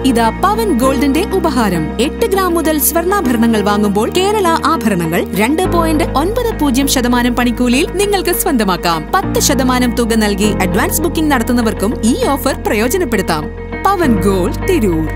ഇതാ പവൻ ഗോൾഡിന്റെ ഉപഹാരം എട്ട് ഗ്രാം മുതൽ സ്വർണ്ണാഭരണങ്ങൾ വാങ്ങുമ്പോൾ കേരള ആഭരണങ്ങൾ രണ്ട് പോയിന്റ് ഒൻപത് പൂജ്യം ശതമാനം പണിക്കൂലിയിൽ നിങ്ങൾക്ക് സ്വന്തമാക്കാം പത്ത് ശതമാനം തുക നൽകി അഡ്വാൻസ് ബുക്കിംഗ് നടത്തുന്നവർക്കും ഈ ഓഫർ പ്രയോജനപ്പെടുത്താം പവൻ ഗോൾഡ് തിരൂർ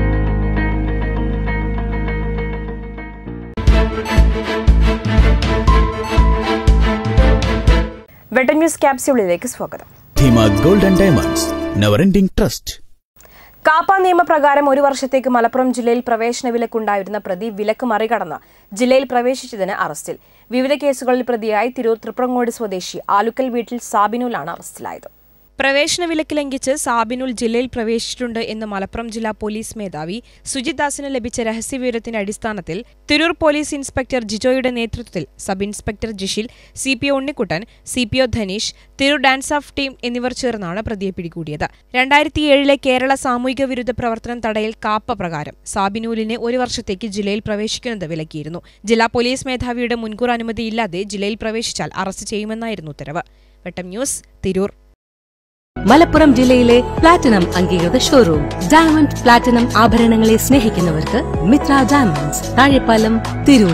വെട്ടൻ ന്യൂസ് ക്യാപ്സ്യൂളിലേക്ക് സ്വാഗതം Dheema gold and diamonds never ending trust KAAPA നിയമപ്രകാരം ഒരു വർഷത്തേക്ക് മലപ്പുറം ജില്ലയിൽ പ്രവേശന വിലക്കുണ്ടായിരുന്ന പ്രതി വിലക്ക് മറികടന്ന് ജില്ലയിൽ പ്രവേശിച്ചതിന് അറസ്റ്റിൽ വിവിധ കേസുകളിൽ പ്രതിയായി തിരൂർ തൃപ്രങ്ങോട് സ്വദേശി ആലുക്കൽ വീട്ടിൽ സാബിനുലാണ് അറസ്റ്റിലായത് പ്രവേശന വിലക്ക് ലംഘിച്ച് സാബിനുൽ ജില്ലയിൽ പ്രവേശിച്ചിട്ടുണ്ട് എന്ന് മലപ്പുറം ജില്ലാ പോലീസ് മേധാവി സുജിത് ദാസിന് ലഭിച്ച രഹസ്യവിവരത്തിന്റെ അടിസ്ഥാനത്തിൽ തിരൂർ പോലീസ് ഇൻസ്പെക്ടർ ജിജോയുടെ നേതൃത്വത്തിൽ sub inspector Jishil C P O Unnikkuttan C P O Dhaneesh Tirur DANSAF team എന്നിവർ ചേർന്നാണ് പ്രതിയെ പിടികൂടിയത് രണ്ടായിരത്തി ഏഴിലെ കേരള സാമൂഹിക വിരുദ്ധ പ്രവർത്തനം തടയൽ കാപ്പ പ്രകാരം സാബിനൂലിനെ ഒരു വർഷത്തേക്ക് ജില്ലയിൽ പ്രവേശിക്കുന്നത് വിലക്കിയിരുന്നു ജില്ലാ പോലീസ് മേധാവിയുടെ മുൻകൂർ അനുമതിയില്ലാതെ ജില്ലയിൽ പ്രവേശിച്ചാൽ അറസ്റ്റ് ചെയ്യുമെന്നായിരുന്നു ഉത്തരവ് വെട്ടം ന്യൂസ് തിരൂർ മലപ്പുറം ജില്ലയിലെ പ്ലാറ്റിനം അംഗീകൃത ഷോറൂം ഡയമണ്ട് പ്ലാറ്റിനം ആഭരണങ്ങളെ സ്നേഹിക്കുന്നവർക്ക് മിത്ര ഡയമണ്ട്സ് താഴെപ്പാലം തിരൂർ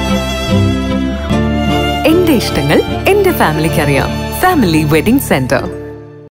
എന്റെ ഇഷ്ടങ്ങൾ എന്റെ ഫാമിലിക്ക് അറിയാം ഫാമിലി വെഡിംഗ് സെന്റർ